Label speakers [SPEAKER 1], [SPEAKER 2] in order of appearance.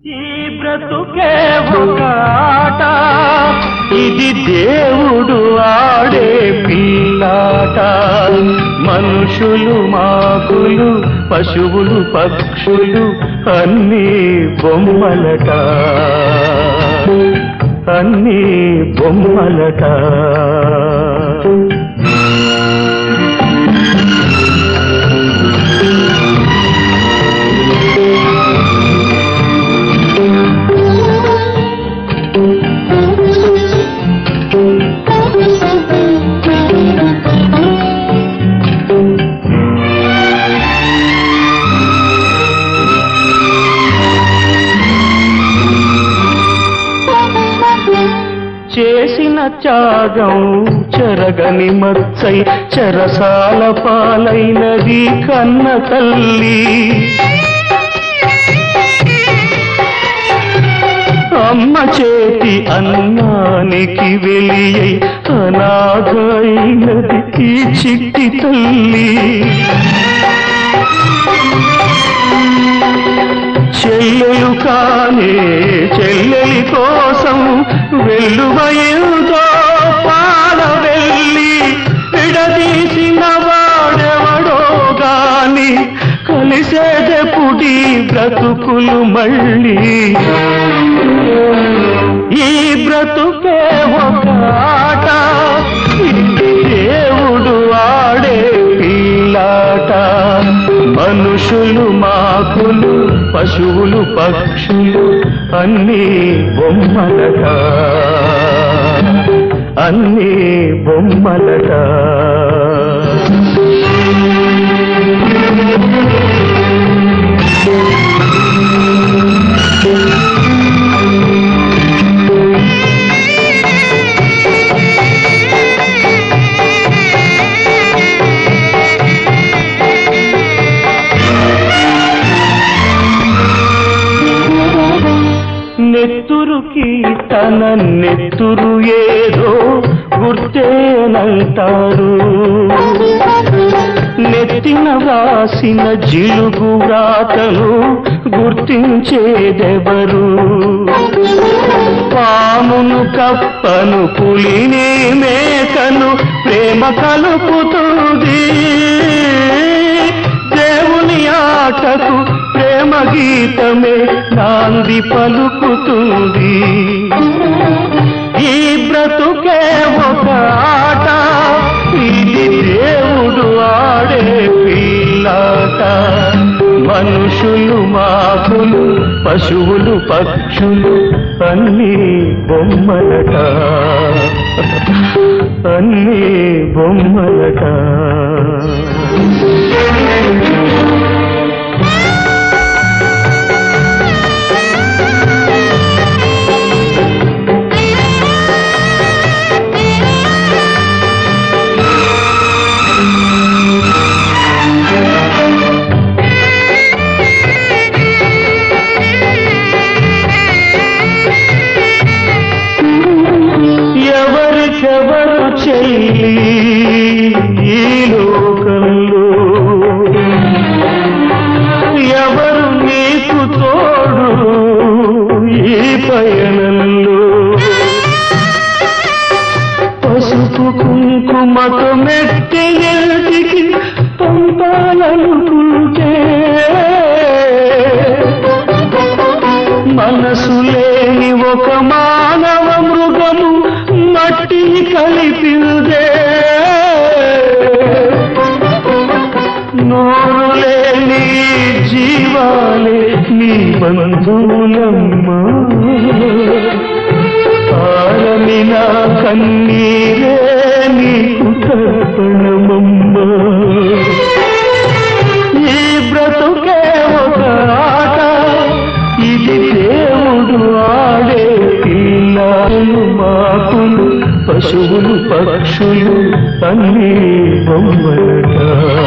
[SPEAKER 1] ఈ బ్రతుకే ఒక ఆట ఇది దేవుడు ఆడే పిల్లాట మనుషులు మాకులు పశువులు పక్షులు అన్నీ బొమ్మలట అన్నీ బొమ్మలట చేసిన త్యాగం చెరగని మచ్చై చెరసాల పాలైనది కన్న తల్లి అమ్మ చేతి అన్నానికి వెలియై అనాథైనది ఈ చిట్టి తల్లి చెల్లెలు కానే చెల్లెలి కోసం వెల్లువయుతో పాల వెళ్ళి విడదీసిన వాడెవడో గాని కలిసేదెపుడి బ్రతుకులు మళ్ళీ ఈ బ్రతుకే ఒక ఆట ఇది దేవుడు ఆడే పిల్లాట మనుషులు మాకులు పశువులు పక్షులు అన్నీ బొమ్మలట అన్నీ బొమ్మలట నెత్తురుకి తన నెత్తురు ఏదో గుర్తేనంటారు నెత్తిన వ్రాసిన జిలుగు వ్రాతను గుర్తించేదెవరు పామును కప్పను పులిని మేకను ప్రేమ కలుపుతుంది దేవుని ఆటకు ప్రేమ గీతమే నాంది పలుకుతుంది ఈ బ్రతుకే ఒక ఆట ఇది దేవుడు ఆడే పిల్లాట మనుషులు మాకులు పశువులు పక్షులు అన్నీ బొమ్మలట అన్నీ బొమ్మలట ఎవరికెవరు చెల్లి ఈ లోకంలో ఎవరు నీకు తోడు ఈ పయనంలో పసుపు కుంకుమతో మెట్టి ఎల్టికి పంపాలనుకుంటే మనసు లేని ఒక మానవ మృగము మట్టి కలిపిందే నోరు లేని జీవాలే నీ బంధువులమ్మా ఆరమిన కన్నీరే నీకు తర్పణమమ్మా ఈ బ్రతుకే ఒక ఆట ఇది దేవుడు ఆడే పిల్లలు మాకులు పశువులు పక్షులు అన్నీ బొమ్మలట